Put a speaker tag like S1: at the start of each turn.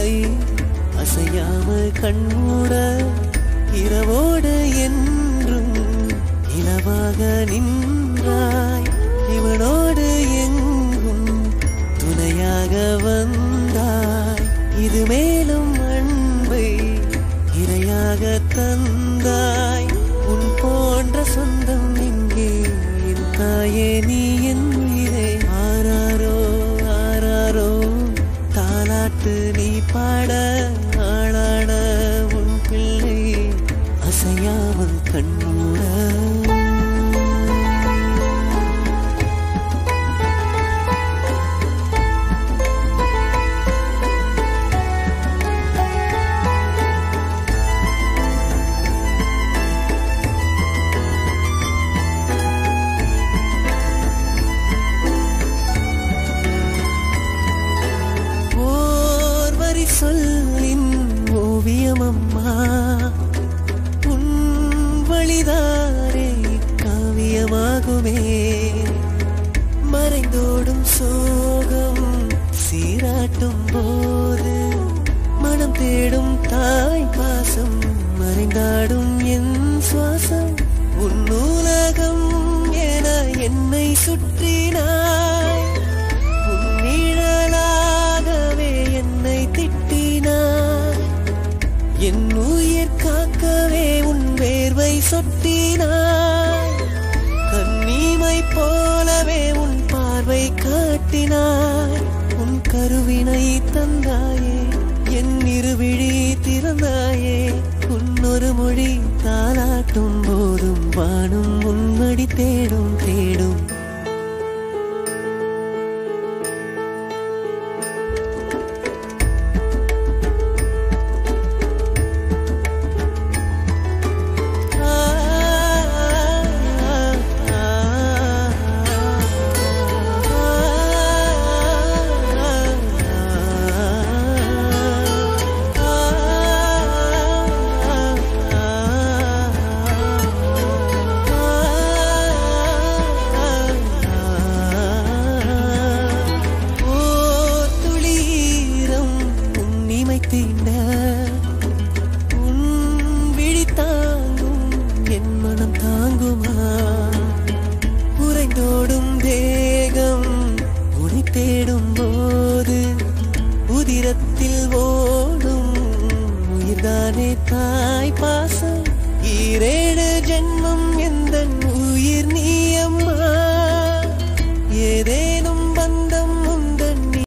S1: இல்லை அசையாமல் கண்மூட இரவோடு என்றும் இலவாக நின்றாய் இவனோடு எங்கும் துணையாக வந்தாய் இது மேலும் அன்பை இரையாக தந்தாய் உன் போன்ற சொந்தம் இங்கே என் தாயே நீ என் உயிரே ஆராரோ ஆராரோ தாலாட்டு நீ பாட ஆளாட உன் பிள்ளை அசையாமல் கண்மூட ஓர் வரி சொல்லின் ஓவியம் அம்மா உன் வழிதாரே காவியமாகுமே மறைந்தோடும் சோகம் சீராட்டும் போது மனம் தேடும் தாய் பாசம் மறைந்தாடும் என் சுவாசம் உன் நூலகம் என என்னை சுற்றினாய் உன் நிழலாகவே என்னை திட்டினாய் என் உயிர் காக்கவே உன் வேர்வை சொட்டினாய் கண்ணீமை போலவே உன் பார்வை காட்டினாய் உன் கருவினை தந்தாயே என் இருவிழி திறந்தாயே உன்னொரு மொழி தாளாட்டும் போதும் வானும் உன்மடி தேடும் தேடும் ஓ துளீரம் உன்னிமை தீண்ட உன் விழி தாங்கும் என் மனம் தாங்குமா உறைந்தோடும் தேகம் உனை தேடும் போது உதிரத்தில் ஓடும் உயிர்தானே தாய் பாசம் ஈரேழு ஜென்மம் எந்த உயிர் நீ அம்மா ஏதேனும்